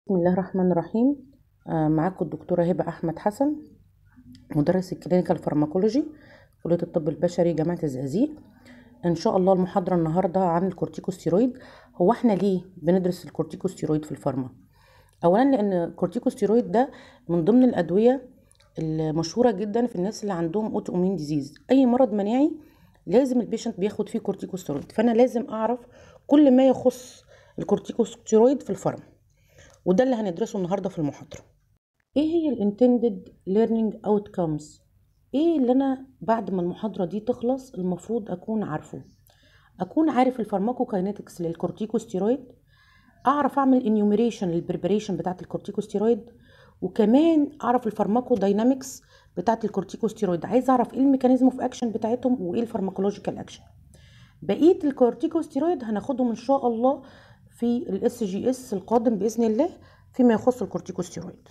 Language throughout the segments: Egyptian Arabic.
بسم الله الرحمن الرحيم آه، معاكم الدكتورة هبة أحمد حسن مدرس الكلينيكال فارماكولوجي كلية الطب البشري جامعة الزقازيق إن شاء الله المحاضرة النهاردة عن الكورتيكوستيرويد هو إحنا ليه بندرس الكورتيكوستيرويد في الفارما أولا لأن الكورتيكوستيرويد ده من ضمن الأدوية المشهورة جدا في الناس اللي عندهم أوتو أومين ديزيز أي مرض مناعي لازم البيشنت بياخد فيه كورتيكوستيرويد فأنا لازم أعرف كل ما يخص الكورتيكوستيرويد في الفارما وده اللي هندرسه النهارده في المحاضره ايه هي الانتندد ليرنينج اوتكمز ايه اللي انا بعد ما المحاضره دي تخلص المفروض اكون عارفه اكون عارف الفارماكوكاينetics للكورتيكوستيرويد اعرف اعمل انيوميريشن للبريبريشن بتاعه الكورتيكوستيرويد وكمان اعرف الفارماكو داينامكس بتاعه الكورتيكوستيرويد عايز اعرف ايه الميكانيزم اوف اكشن بتاعتهم وايه الفارماكولوجيكال اكشن بقيه الكورتيكوستيرويد هناخدهم ان شاء الله في الاس جي اس القادم باذن الله فيما يخص الكورتيكوستيرويد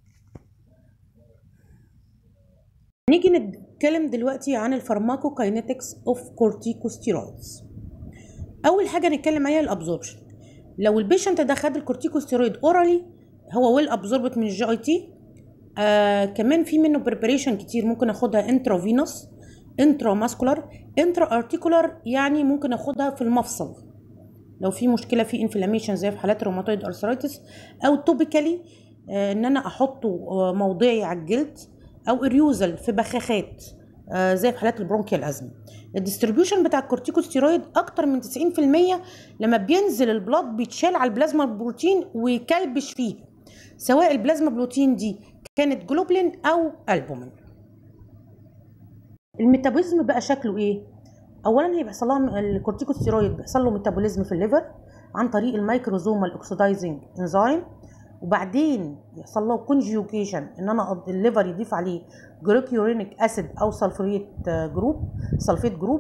نيجي نتكلم دلوقتي عن الفارماكوكاينetics اوف كورتيكوستيرويدز اول حاجه نتكلم عليها الابزوربشن لو البيشنت ده خد الكورتيكوستيرويد اورالي هو ويل ابزوربت من الجي اي تي آه كمان في منه بريبريشن كتير ممكن اخدها انترافينوس انترا ماسكولار انترا ارتيكولار يعني ممكن اخدها في المفصل لو في مشكله في انفلاميشن زي في حالات الروماتويد ارثرايتس او توبيكالي آه ان انا احطه آه موضعي على الجلد او اريوزل في بخاخات آه زي في حالات البرونكيال ازمه الديستريبيوشن بتاع الكورتيكوستيرويد اكتر من 90% لما بينزل البلاد بيتشال على البلازما بروتين ويكلبش فيه سواء البلازما بروتين دي كانت جلوبلين او البومين الميتابوليزم بقى شكله ايه اولا هي بيحصل لها الكورتيكوستيرويد بيحصل له ميتابوليزم في الليفر عن طريق الميكروزومال اوكسيدايزنج انزيم وبعدين يحصل له كونجيوكيشن ان انا الليفر يضيف عليه جلوكيورينيك اسيد او سلفوريت جروب سلفيت جروب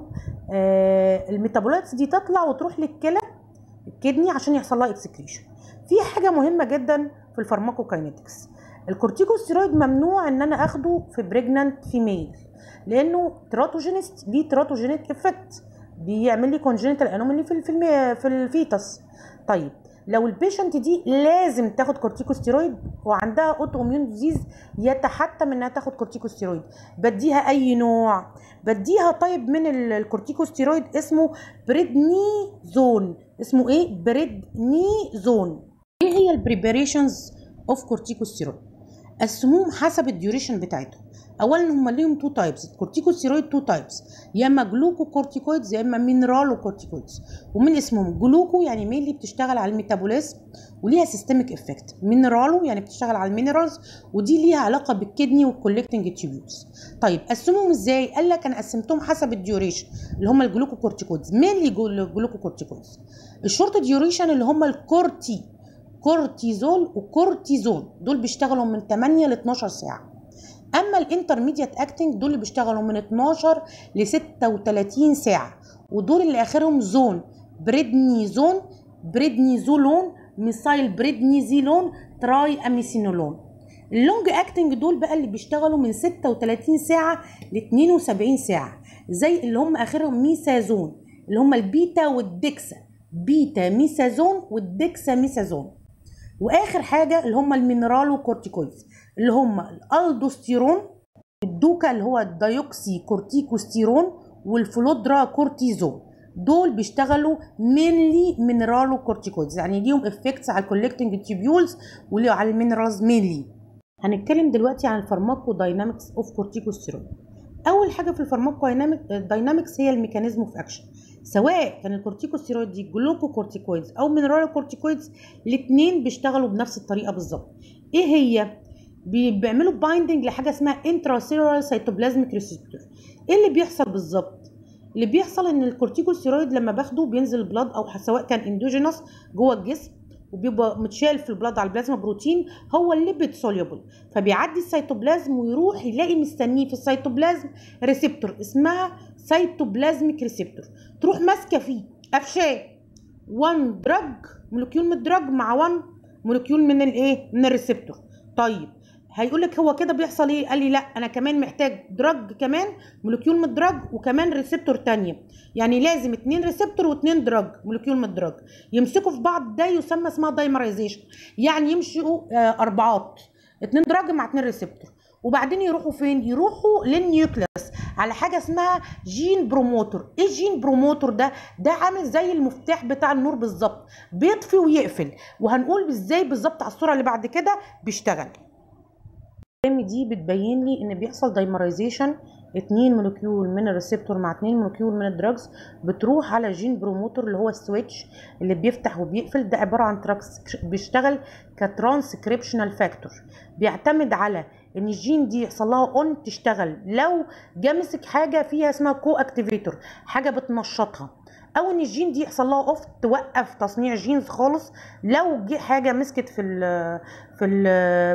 آه الميتابولايتس دي تطلع وتروح للكلى الكدني عشان يحصل لها اكسكريشن في حاجه مهمه جدا في الفارماكوكاينetics الكورتيكوستيرويد ممنوع ان انا اخده في بريجنانت فيميل لانه تراتوجينست ليه تراتوجينيك افكت بيعمل لي كونجنتال انومالي في الفيلم في الفيتس طيب لو البيشنت دي لازم تاخد كورتيكوستيرويد وعندها اوتو اميون ديزيز يتحتم انها تاخد كورتيكوستيرويد بديها اي نوع بديها طيب من الكورتيكوستيرويد اسمه بريدنيزون اسمه ايه بريدنيزون ايه هي البريباريشنز اوف كورتيكوستيرويد قسموهم حسب الديوريشن بتاعتهم اولا هم ليهم تو تايبس الكورتيكوستيرويد تو تايبس يا اما جلوكو كورتيكويدز يا اما مينرالو كورتيكويدز ومن اسمهم جلوكو يعني مينلي بتشتغل على الميتابوليزم وليها سيستميك افكت مينرالو يعني بتشتغل على المينرالز ودي ليها علاقه بالكدني والكولكتنج تيوبولز طيب قسمهم ازاي قال لك انا قسمتهم حسب الديوريشن اللي هم الجلوكو كورتيكويدز مينلي جلوكو كورتيكويدز الشورت ديوريشن اللي هم الكورتي كورتيزول وكورتيزون دول بيشتغلوا من 8 ل 12 ساعه اما الانترميديت اكتنج دول اللي بيشتغلوا من 12 ل 36 ساعه ودول اللي اخرهم زون بريدنيزون بريدنيزولون ميسايل بريدنيزيلون تراي اميسينولون اللونج اكتنج دول بقى اللي بيشتغلوا من 36 ساعه ل 72 ساعه زي اللي هم اخرهم ميسازون اللي هم البيتا والدكسا بيتا ميسازون والدكسا ميسازون واخر حاجه اللي هم المينرالو كورتيكويدز اللي هم الالدوستيرون الدوكا اللي هو الدايوكسي كورتيكوستيرون والفلودرا كورتيزون دول بيشتغلوا مينلي مينرالو كورتيكويدز يعني ليهم افكتس على الكولكتنج تيبيولز وعلى المينرالز مينلي هنتكلم دلوقتي عن الفارماكو داينامكس اوف كورتيكوستيرون اول حاجه في الفارماكو داينامكس هي الميكانيزم اوف اكشن سواء كان الكورتيكوستيرويد دي جلوكو كورتيكويدز او مينرالو كورتيكويدز الاثنين بيشتغلوا بنفس الطريقه بالظبط ايه هي بيعملوا بايندنج لحاجه اسمها انتراسيلولار سيتوبلازميك ريسبتور ايه اللي بيحصل بالظبط اللي بيحصل ان الكورتيكوستيرويد لما باخده بينزل البلاد او سواء كان اندوجينوس جوه الجسم وبيبقى متشال في البلاد على البلازما بروتين هو الليبيد سوليبل فبيعدي السيتوبلازم ويروح يلاقي مستنيه في السيتوبلازم ريسبتور اسمها سيتوبلازميك ريسبتور تروح ماسكه فيه قفشاه 1 دراج مولكيول من الدراج مع 1 مولكيول من الايه من الريسبتور طيب هيقول لك هو كده بيحصل ايه قال لي لا انا كمان محتاج دراج كمان مولكيول من الدراج وكمان ريسبتور تانية يعني لازم اتنين ريسبتور واتنين دراج مولكيول من الدراج يمسكوا في بعض ده يسمى اسمها دايمرايزيشن يعني يمشوا آه اربعات اتنين دراج مع اتنين ريسبتور وبعدين يروحوا فين يروحوا للنيوكليس على حاجه اسمها جين بروموتور ايه الجين بروموتور ده ده عامل زي المفتاح بتاع النور بالظبط بيطفي ويقفل وهنقول ازاي بالظبط على الصوره اللي بعد كده بيشتغل دي بتبين لي ان بيحصل دايمرايزيشن اتنين مولكيول من الريسبتور مع اتنين مولكيول من الدراجز بتروح على جين بروموتور اللي هو السويتش اللي بيفتح وبيقفل ده عباره عن تراكس بيشتغل كترانسكريبشنال فاكتور بيعتمد على ان الجين دي يحصل لها اون تشتغل لو جه مسك حاجه فيها اسمها كو اكتيفيتور حاجه بتنشطها او ان الجين دي يحصل لها اوف توقف تصنيع جينز خالص لو جه حاجه مسكت في ال في ال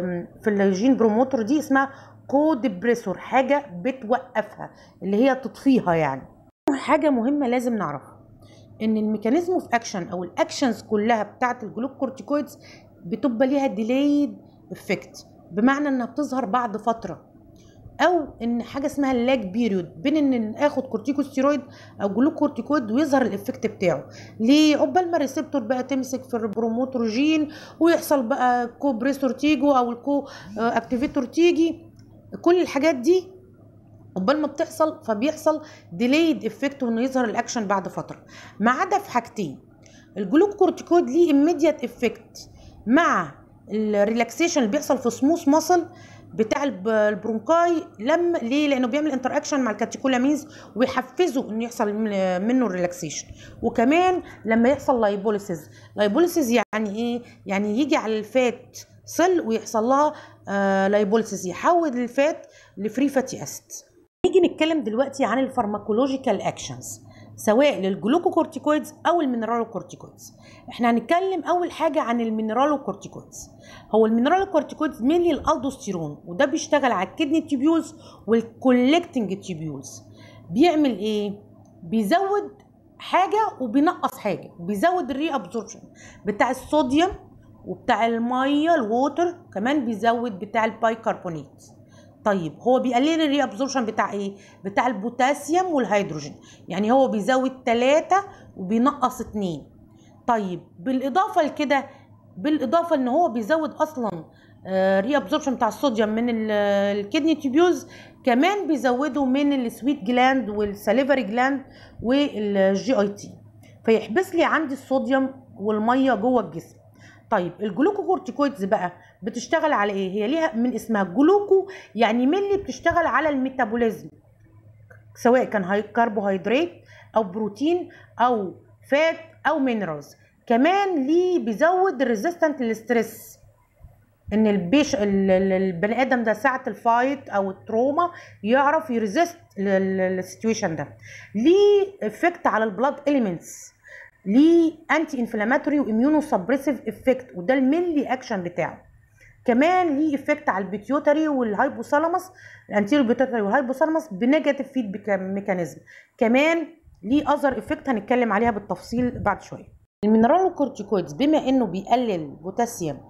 في الجين بروموتور دي اسمها كو ديبريسور حاجه بتوقفها اللي هي تطفيها يعني حاجه مهمه لازم نعرفها ان الميكانيزم اوف اكشن او الاكشنز كلها بتاعه الجلوكورتيكويدز بتبقى ليها ديلايد افكت بمعنى انها بتظهر بعد فتره او ان حاجه اسمها اللاج بيريود بين ان اخد كورتيكوستيرويد او جلوكورتيكويد ويظهر الافكت بتاعه ليه عقبال ما الريسبتور بقى تمسك في البروموتور جين ويحصل بقى كوبريسور تيجو او الكو اكتيفيتور تيجي كل الحاجات دي عقبال ما بتحصل فبيحصل ديليد افكت وانه يظهر الاكشن بعد فتره ما عدا في حاجتين الجلوكورتيكويد ليه immediate افكت مع الريلاكسيشن اللي بيحصل في سموث ماسل بتاع البرونكاي لما ليه لانه بيعمل انتر اكشن مع الكاتيكولامينز ويحفزه انه يحصل منه الريلاكسيشن وكمان لما يحصل لايبوليسيز لايبوليسيز يعني ايه يعني يجي على الفات سل ويحصل لها آه لايبوليسيز يحول الفات لفري فاتي اسيد نيجي نتكلم دلوقتي عن الفارماكولوجيكال اكشنز سواء للجلوكوكورتيكويدز او المينرالوكورتيكويدز احنا هنتكلم اول حاجه عن المينرالوكورتيكويدز هو المينرالوكورتيكويدز مينلي الالدوستيرون وده بيشتغل على الكدني تيبيولز والكولكتنج تيبيولز بيعمل ايه بيزود حاجه وبينقص حاجه بيزود الري ابزوربشن بتاع الصوديوم وبتاع الميه الووتر كمان بيزود بتاع البايكربونات طيب هو بيقلل الري ابزوربشن بتاع ايه بتاع البوتاسيوم والهيدروجين يعني هو بيزود ثلاثة وبينقص اتنين طيب بالاضافه لكده بالاضافه ان هو بيزود اصلا ري ابزوربشن بتاع الصوديوم من الكدني تيبيوز كمان بيزوده من السويت جلاند والساليفري جلاند والجي اي تي فيحبس لي عندي الصوديوم والميه جوه الجسم طيب الجلوكوكورتيكويدز بقى بتشتغل على ايه هي ليها من اسمها جلوكو يعني ملي بتشتغل على الميتابوليزم سواء كان هاي كربوهيدرات او بروتين او فات او مينرالز كمان ليه بيزود الريزيستنت للستريس ان البيش البني ادم ده ساعه الفايت او التروما يعرف يريزيست للسيتويشن ده ليه افكت على البلاد اليمنتس ليه انتي انفلاماتوري واميونو سبريسيف افكت وده المينلي اكشن بتاعه كمان ليه افكت على البيتيوتري والهايبوثالاموس الانتيريو بيتيوتري والهايبوثالاموس بنيجاتيف فيد ميكانيزم كمان ليه اذر افكت هنتكلم عليها بالتفصيل بعد شويه المينرالوكورتيكويدز بما انه بيقلل بوتاسيوم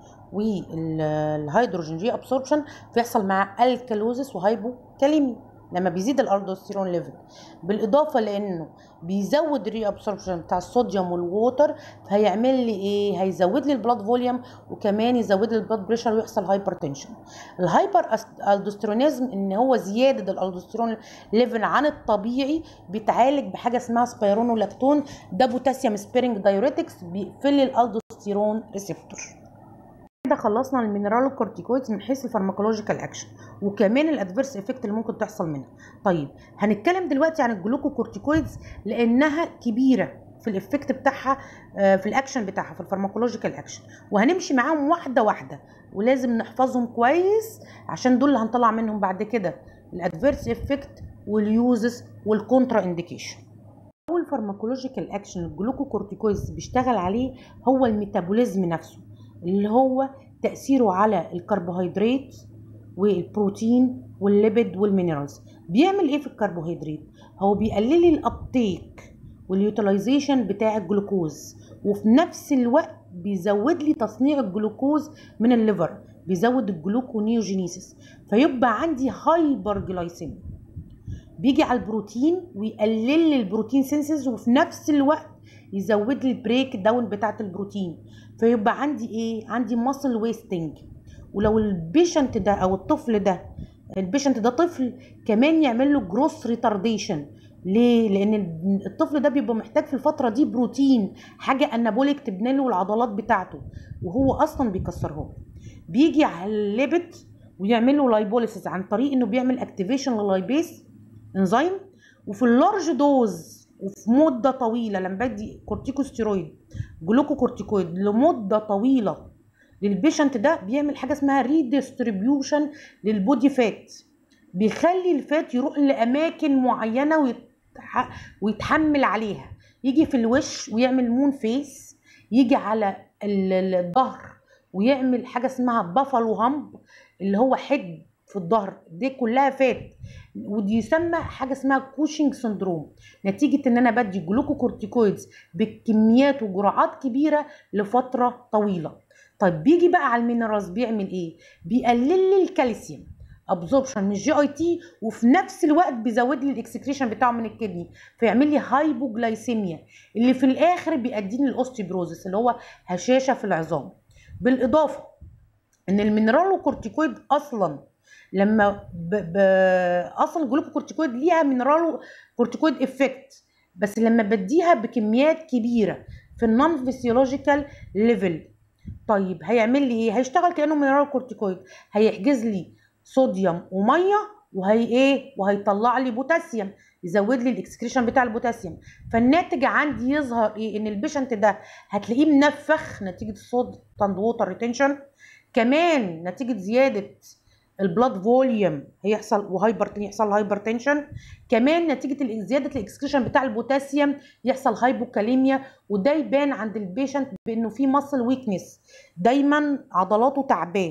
والهيدروجين ري ابسوربشن فيحصل مع الكالوزس وهايبوكاليمي لما بيزيد الالدوستيرون ليفل بالاضافه لانه بيزود الري ابسوربشن بتاع الصوديوم والووتر فهيعمل لي ايه هيزود لي البلاد فوليوم وكمان يزود لي البلاد بريشر ويحصل هايبرتنشن الهايبر الدوستيرونيزم ان هو زياده الالدوستيرون ليفل عن الطبيعي بيتعالج بحاجه اسمها سبيرونولاكتون ده بوتاسيوم سبيرنج دايوريتكس بيقفل لي الالدوستيرون ريسبتور كده خلصنا المينرالوكورتيكويدز من حيث الفارماكولوجيكال اكشن وكمان الادفيرس افكت اللي ممكن تحصل منها طيب هنتكلم دلوقتي عن الجلوكوكورتيكويدز لانها كبيره في الافكت بتاعها في الاكشن بتاعها في الفارماكولوجيكال اكشن وهنمشي معاهم واحده واحده ولازم نحفظهم كويس عشان دول اللي هنطلع منهم بعد كده الادفيرس افكت واليوزز والكونترا انديكيشن اول فارماكولوجيكال اكشن الجلوكوكورتيكويدز بيشتغل عليه هو الميتابوليزم نفسه اللي هو تأثيره على الكربوهيدرات والبروتين والليبيد والمينرالز بيعمل ايه في الكربوهيدرات هو بيقلل لي الابتيك واليوتيلايزيشن بتاع الجلوكوز وفي نفس الوقت بيزود لي تصنيع الجلوكوز من الليفر بيزود الجلوكونيوجينيسيس فيبقى عندي هايبر جلايسيميا بيجي على البروتين ويقلل لي البروتين سينسز وفي نفس الوقت يزود لي البريك داون بتاعه البروتين فيبقى عندي ايه عندي ماسل ويستنج ولو البيشنت ده او الطفل ده البيشنت ده طفل كمان يعمل له جروس ريتارديشن ليه؟ لأن الطفل ده بيبقى محتاج في الفترة دي بروتين حاجة أنابوليك تبني له العضلات بتاعته وهو أصلا بيكسرها بيجي على الليبت ويعمل له لايبوليسيس عن طريق إنه بيعمل اكتيفيشن للايبيس انزيم وفي اللارج دوز وفي مدة طويلة لما بدي كورتيكوستيرويد جلوكوكورتيكويد لمدة طويلة للبيشنت ده بيعمل حاجة اسمها ريديستريبيوشن للبودي فات بيخلي الفات يروح لأماكن معينة ويتح... ويتحمل عليها يجي في الوش ويعمل مون فيس يجي على الظهر ويعمل حاجة اسمها بافالو هامب اللي هو حد في الظهر دي كلها فات ودي يسمى حاجه اسمها كوشنج سندروم نتيجه ان انا بدي جلوكوكورتيكويدز بكميات وجرعات كبيره لفتره طويله طيب بيجي بقى على المينرالز بيعمل ايه بيقلل لي الكالسيوم ابزوربشن من الجي اي تي وفي نفس الوقت بيزود لي الاكسكريشن بتاعه من الكدني فيعمل لي هايبوجلايسيميا اللي في الاخر بيأديني الاوستيبروزس اللي هو هشاشه في العظام بالاضافه ان المينرالوكورتيكويد اصلا لما ب... ب... اصلا الجلوكوكورتيكويد ليها مينرالو كورتيكويد افكت بس لما بديها بكميات كبيره في النون فيسيولوجيكال ليفل طيب هيعمل لي ايه هيشتغل كانه مينرال كورتيكويد هيحجز لي صوديوم وميه وهي ايه وهيطلع لي بوتاسيوم يزود لي الاكسكريشن بتاع البوتاسيوم فالناتج عندي يظهر ايه ان البيشنت ده هتلاقيه منفخ نتيجه الصوت اند ووتر ريتنشن كمان نتيجه زياده البلاد فوليوم هيحصل وهايبر يحصل هايبر تنشن كمان نتيجه زياده الاكسكريشن بتاع البوتاسيوم يحصل هايبوكاليميا وده يبان عند البيشنت بانه في ماسل ويكنس دايما عضلاته تعباه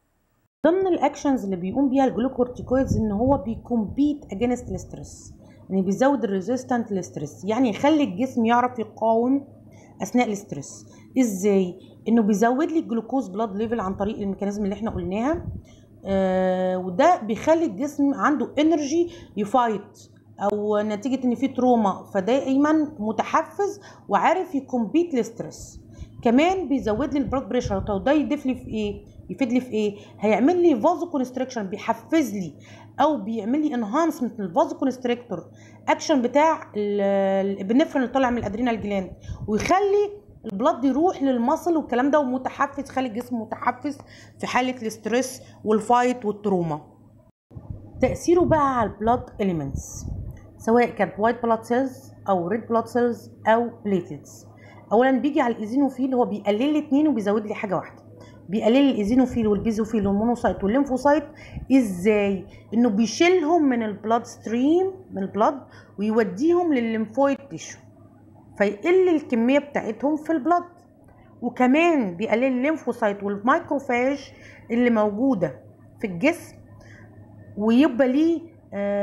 ضمن الاكشنز اللي بيقوم بيها الجلوكورتيكويدز ان هو بيكمبيت اجينست الستريس يعني بيزود الريزيستنت للستريس يعني يخلي الجسم يعرف يقاوم اثناء الاسترس ازاي انه بيزود لي الجلوكوز بلاد ليفل عن طريق الميكانيزم اللي احنا قلناها آه وده بيخلي الجسم عنده انرجي يفايت او نتيجه ان في تروما فدايما متحفز وعارف يكمبيت الستريس كمان بيزود لي البلاد بريشر طب ده يضيف لي في ايه يفيد لي في ايه هيعمل لي فازو كونستريكشن بيحفز لي او بيعمل لي انهانسمنت للفازو كونستريكتور اكشن بتاع الابنفرين اللي طالع من الادرينال جلاند ويخلي البلد يروح للمصل والكلام ده ومتحفز خلي الجسم متحفز في حاله الاسترس والفايت والتروما تاثيره بقى على البلاد اليمنتس سواء كانت وايت بلاد سيلز او ريد بلاد سيلز او بليتلتس اولا بيجي على الايزينوفيل هو بيقلل لي اتنين وبيزود لي حاجه واحده بيقلل الايزينوفيل والبيزوفيل والمونوسايت والليمفوسايت ازاي انه بيشيلهم من البلاد ستريم من البلاد ويوديهم للليمفويد تيشو فيقل الكميه بتاعتهم في البلد وكمان بيقلل الليمفوسايت والمايكروفاج اللي موجوده في الجسم ويبقى ليه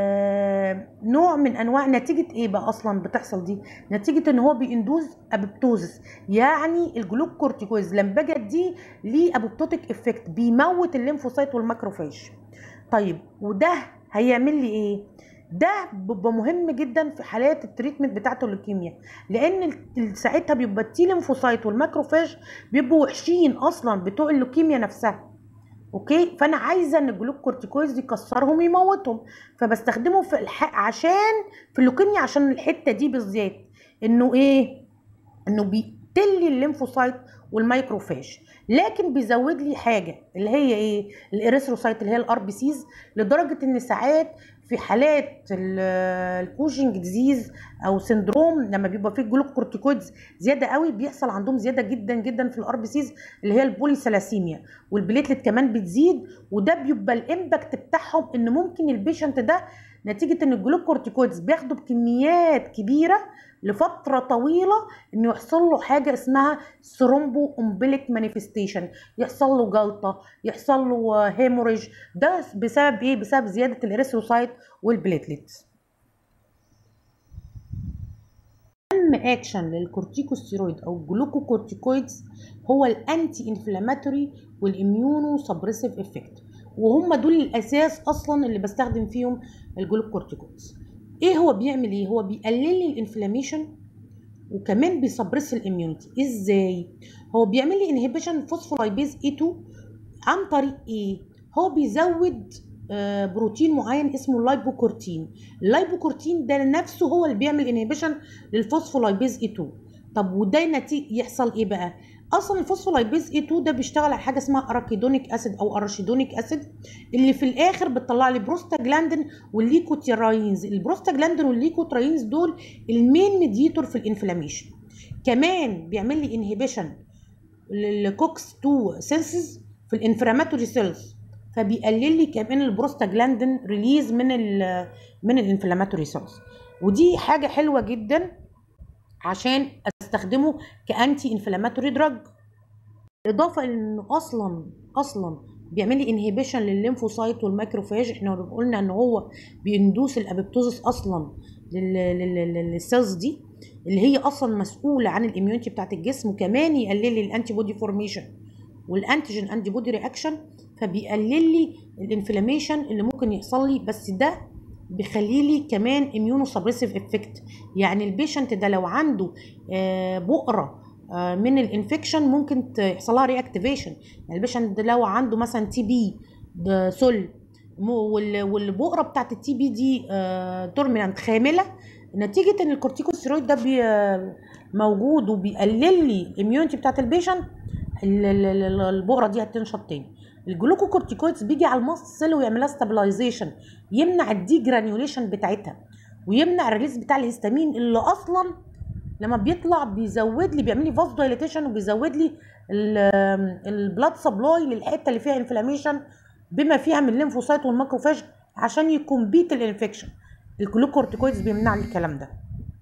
آه نوع من انواع نتيجه ايه بقى اصلا بتحصل دي نتيجه ان هو بيندوز ابيبتوزس يعني الجلوكورتيكويز لما باجي اديه ليه ابيبتوتيك افكت بيموت الليمفوسايت والماكروفاج طيب وده هيعمل لي ايه ده بيبقى مهم جدا في حالات التريتمنت بتاعته اللوكيميا لان ساعتها بيبقى التي ليمفوسايت والماكروفاج بيبقوا وحشين اصلا بتوع اللوكيميا نفسها اوكي فانا عايزه ان الجلوكورتيكويز يكسرهم ويموتهم فبستخدمه في الحق عشان في اللوكيميا عشان الحته دي بالذات انه ايه انه بيقتل لي الليمفوسايت والمايكروفاج لكن بيزود لي حاجه اللي هي ايه الاريثروسايت اللي هي الار بي سيز لدرجه ان ساعات في حالات الكوشنج ديزيز او سندروم لما بيبقى فيه جلوكورتيكويدز زياده قوي بيحصل عندهم زياده جدا جدا في الار بي سيز اللي هي البوليسلاسيميا والبليتلت كمان بتزيد وده بيبقى الامباكت بتاعهم ان ممكن البيشنت ده نتيجه ان الجلوكورتيكويدز بياخدوا بكميات كبيره لفتره طويله انه يحصل له حاجه اسمها ثرومبو امبليك مانيفستيشن يحصل له جلطه يحصل له هيموريج ده بسبب ايه بسبب زياده الاريثروسايت والبليتلت اهم اكشن للكورتيكوستيرويد او الجلوكوكورتيكويدز هو الانتي انفلاماتوري والاميونو سبريسيف افكت وهم دول الاساس اصلا اللي بستخدم فيهم الجلوكورتيكويدز ايه هو بيعمل ايه هو بيقلل لي الانفلاميشن وكمان بيسبرس الاميونيتي ازاي هو بيعمل لي انهبيشن فوسفولايبيز اي 2 عن طريق ايه هو بيزود آه، بروتين معين اسمه اللايبوكورتين اللايبوكورتين ده نفسه هو اللي بيعمل انهبيشن للفوسفولايبيز اي 2 طب وده نتيجه يحصل ايه بقى اصلا الفوسفولايبيز اي 2 ده بيشتغل على حاجه اسمها اراكيدونيك اسيد او اراشيدونيك اسيد اللي في الاخر بتطلع لي بروستاجلاندين والليكوتيراينز البروستاجلاندين والليكوتراينز دول المين ميديتور في الانفلاميشن كمان بيعمل لي انهبيشن للكوكس 2 سيلز في الانفلاماتوري سيلز فبيقلل لي كمان البروستاجلاندين ريليز من ال من الانفلاماتوري سيلز ودي حاجه حلوه جدا عشان استخدمه كانتي انفلاماتوري دراج اضافه انه اصلا اصلا بيعمل لي انهبيشن للليمفوسايت والماكروفاج احنا قلنا ان هو بيندوس الابيبتوزس اصلا للسيلز دي اللي هي اصلا مسؤوله عن الاميونيتي بتاعت الجسم وكمان يقلل لي الانتي بودي فورميشن والانتيجين انتي بودي رياكشن فبيقلل لي الانفلاميشن اللي ممكن يحصل لي بس ده بيخلي لي كمان اميونو سبريسيف افكت يعني البيشنت ده لو عنده آه، بؤره آه، من الانفكشن ممكن يحصل لها رياكتيفيشن يعني البيشنت ده لو عنده مثلا تي بي سل والبؤره بتاعت التي بي دي تورمينانت خامله نتيجه ان الكورتيكوستيرويد ده بي موجود وبيقلل لي الاميونيتي بتاعت البيشنت البؤره دي هتنشط تاني الجلوكوكورتيكويدز بيجي على الماست سيل ويعمل لها ستابلايزيشن يمنع الدي جرانيوليشن بتاعتها ويمنع الريليز بتاع الهستامين اللي اصلا لما بيطلع بيزود لي بيعمل لي فاز دايليتيشن وبيزود لي البلاد سبلاي للحته اللي فيها انفلاميشن بما فيها من الليمفوسايت والماكروفاج عشان يكمبيت الانفكشن الجلوكورتيكويدز بيمنع لي الكلام ده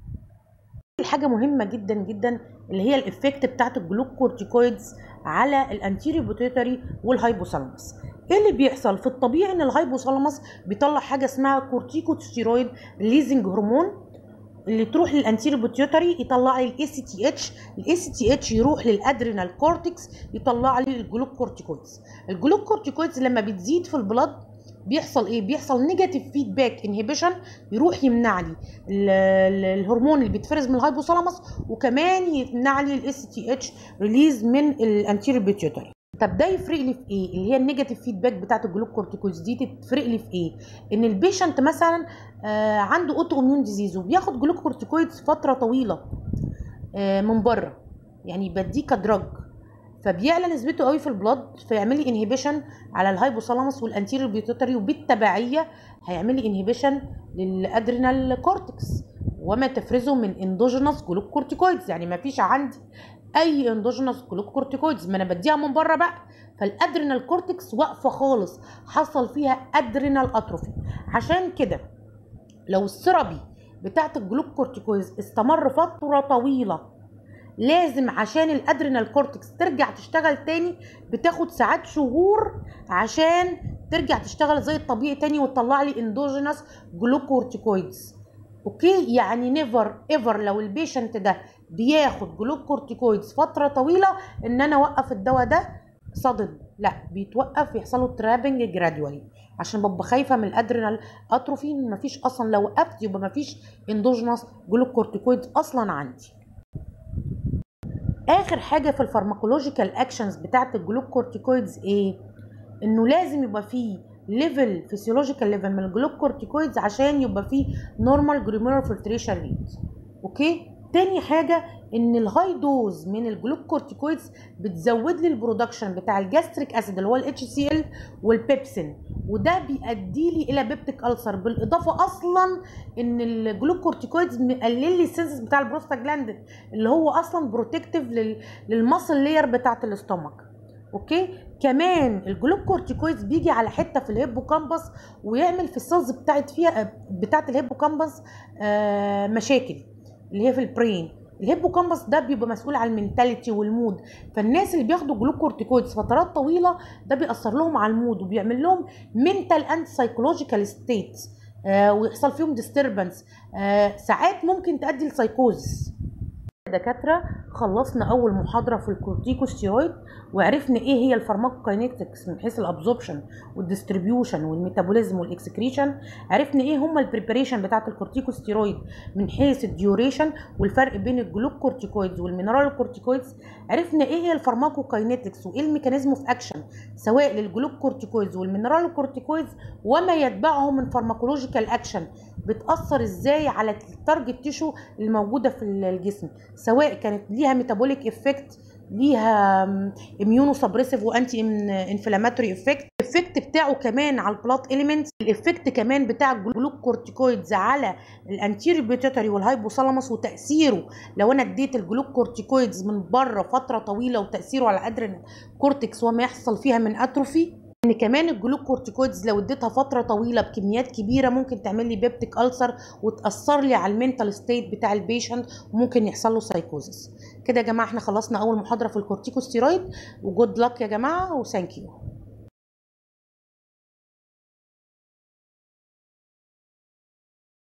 حاجه مهمه جدا جدا اللي هي الافكت بتاعت الجلوكورتيكويدز على الانتيريو بيتيوتري والهايبوثالاموس ايه اللي بيحصل في الطبيعي ان الهايبوثالاموس بيطلع حاجه اسمها كورتيكوستيرويد ريليزنج هرمون اللي تروح للانتيريو بيتيوتري يطلع لي الاي سي تي اتش الاي سي تي اتش يروح للادرينال كورتكس يطلع لي الجلوكورتيكويدز الجلوكورتيكويدز لما بتزيد في البلد بيحصل ايه بيحصل نيجاتيف فيدباك انهبيشن يروح يمنع لي الهرمون اللي بيتفرز من الهايبوثالاموس وكمان يمنع لي الاس تي اتش ريليز من الانتيريور بيتيوتري طب ده يفرق لي في ايه اللي هي النيجاتيف فيدباك بتاعت الجلوكورتيكويدز دي تفرق لي في ايه ان البيشنت مثلا آه عنده اوتو اميون ديزيز وبياخد جلوكورتيكويدز فتره طويله آه من بره يعني بديه كدراج فبيعلى نسبته قوي في البلد فيعمل لي انهبيشن على الهايبوثالاموس والانتيريور بيوتيتري وبالتبعيه هيعمل لي انهبيشن للادرينال كورتكس وما تفرزه من اندوجينوس جلوكورتيكويدز يعني ما فيش عندي اي اندوجينوس جلوكورتيكويدز ما انا بديها من بره بقى فالادرينال كورتكس واقفه خالص حصل فيها ادرينال اتروفي عشان كده لو السيرابي بتاعت الجلوكورتيكويدز استمر فتره طويله لازم عشان الادرينال كورتكس ترجع تشتغل تاني بتاخد ساعات شهور عشان ترجع تشتغل زي الطبيعي تاني وتطلع لي اندوجينوس جلوكورتيكويدز اوكي يعني نيفر ايفر لو البيشنت ده بياخد جلوكورتيكويدز فتره طويله ان انا اوقف الدواء ده صدد لا بيتوقف يحصل له ترابنج جرادوالي عشان ببقى خايفه من الادرينال اتروفي مفيش اصلا لو وقفت يبقى مفيش اندوجينوس جلوكورتيكويدز اصلا عندي اخر حاجه في الفارماكولوجيكال اكشنز بتاعه الجلوكورتيكويدز ايه انه لازم يبقى فيه ليفل فيسيولوجيكال ليفل من الجلوكورتيكويدز عشان يبقى فيه نورمال جلوميرول فلتريشن ريت اوكي تاني حاجه ان الهاي دوز من الجلوكورتيكويدز بتزود لي البرودكشن بتاع الجاستريك اسيد اللي هو الاتش سي ال والبيبسين وده بيؤدي لي الى بيبتيك السر بالاضافه اصلا ان الجلوكورتيكويدز مقلل لي السنسس بتاع البروستاجلاندين اللي هو اصلا بروتكتيف للماسل لاير بتاعت الاستومك اوكي كمان الجلوكورتيكويدز بيجي على حته في الهيبوكامبس ويعمل في السيلز بتاعت فيها بتاعت الهيبوكامبس آه مشاكل اللي هي في البرين الهيبوكامبس ده بيبقى مسؤول عن المينتاليتي والمود فالناس اللي بياخدوا جلوكورتيكويدز فترات طويله ده بيأثر لهم على المود وبيعمل لهم منتال اند سايكولوجيكال ستيتس ويحصل فيهم ديستربنس آه ساعات ممكن تؤدي لسايكوزس دكاتره خلصنا اول محاضره في الكورتيكوستيرويد وعرفنا ايه هي الفارماكوكاينيتكس من حيث الابزوربشن والديستريبيوشن والميتابوليزم والاكسكريشن عرفنا ايه هم البريباريشن بتاعه الكورتيكوستيرويد من حيث الديوريشن والفرق بين الجلوكورتيكويدز والمينرال كورتيكويدز عرفنا ايه هي الفارماكوكاينيتكس وايه الميكانيزم اوف اكشن سواء للجلوكورتيكويدز والمينرال كورتيكويدز وما يتبعه من فارماكولوجيكال اكشن بتاثر ازاي على التارجت تيشو الموجوده في الجسم سواء كانت ليها ميتابوليك افكت ليها اميونو سبريسيف وانتي انفلاماتوري افكت الافكت بتاعه كمان على البلات اليمنتس الافكت كمان بتاع الجلوكورتيكويدز على الانتيري بيتيتري والهايبوثالاموس وتاثيره لو انا اديت الجلوكورتيكويدز من بره فتره طويله وتاثيره على ادرينال كورتكس وما يحصل فيها من اتروفي ان كمان الجلوكورتيكويدز لو اديتها فتره طويله بكميات كبيره ممكن تعمل لي بيبتيك ألسر وتاثر لي على المينتال ستيت بتاع البيشنت وممكن يحصل له سايكوزس كده يا جماعه احنا خلصنا اول محاضره في الكورتيكوستيرويد وجود لك يا جماعه وثانك يو